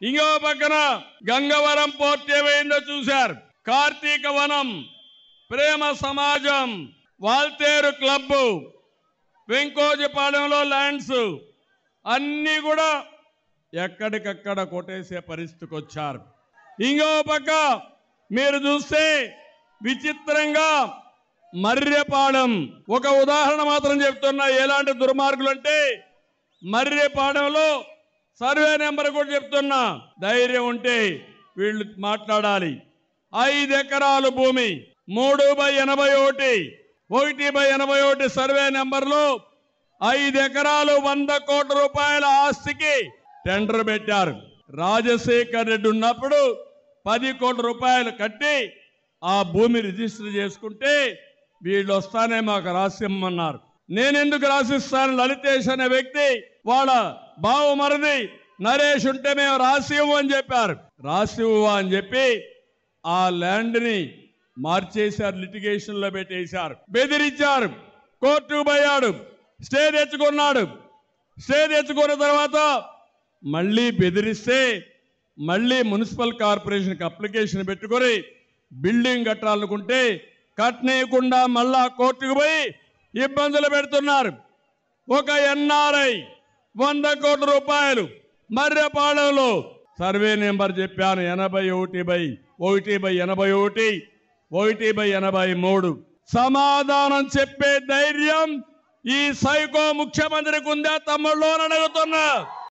ఇంకో పక్కన గంగవరం పోర్ట్ ఏమైందో చూశారు కార్తీక వనం ప్రేమ సమాజం వాల్తేరు క్లబ్ వెంకోజపాలెంలో ల్యాండ్స్ అన్నీ కూడా ఎక్కడికక్కడ కొట్టేసే పరిస్థితికి వచ్చారు ఇంకో పక్క మీరు చూస్తే విచిత్రంగా మర్రెపాలెం ఒక ఉదాహరణ మాత్రం చెప్తున్నా ఎలాంటి దుర్మార్గులు అంటే మర్రెపాలెంలో సర్వే నెంబర్ కూడా చెప్తున్నా ధైర్యం ఉంటే వీళ్ళు మాట్లాడాలి ఐదు ఎకరాలు భూమి మూడు బై ఎనభై ఒకటి ఒకటి బై ఎనభై ఒకటి సర్వే నెంబర్లో ఐదు ఎకరాలు వంద కోట్ల రూపాయల ఆస్తికి టెండర్ పెట్టారు రాజశేఖర్ రెడ్డి ఉన్నప్పుడు పది కోట్ల రూపాయలు కట్టి ఆ భూమి రిజిస్టర్ చేసుకుంటే వీళ్ళు వస్తానే మాకు రాసిమ్మన్నారు నేనెందుకు రాసిస్తాను లలితేష్ అనే వ్యక్తి వాళ్ళ బావమరిది నరేష్ ఉంటే మేము రాసివ్వు అని చెప్పారు రాసివ్వు అని చెప్పి ఆ ల్యాండ్ని మార్చేశారు లిటిగేషన్ లో పెట్టేశారు బెదిరించారు కోర్టుకు పోయాడు స్టే తెచ్చుకున్నాడు స్టే తెచ్చుకున్న తర్వాత మళ్ళీ బెదిరిస్తే మళ్ళీ మున్సిపల్ కార్పొరేషన్కి అప్లికేషన్ పెట్టుకొని బిల్డింగ్ కట్టాలనుకుంటే కట్టనీయకుండా మళ్ళా కోర్టుకు పోయి ఇబ్బందులు పెడుతున్నారు ఒక ఎన్ఆర్ఐ వంద కోట్ల రూపాయలు మర్రెపాలెంలో సర్వే నెంబర్ చెప్పాను ఎనభై ఒకటి బై ఒకటి బై ఎనభై ఒకటి ఒకటి బై ఎనభై మూడు సమాధానం చెప్పే ధైర్యం ఈ సైకో ముఖ్యమంత్రికి ఉందా తమ్ముళ్ళు అని అడుగుతున్నా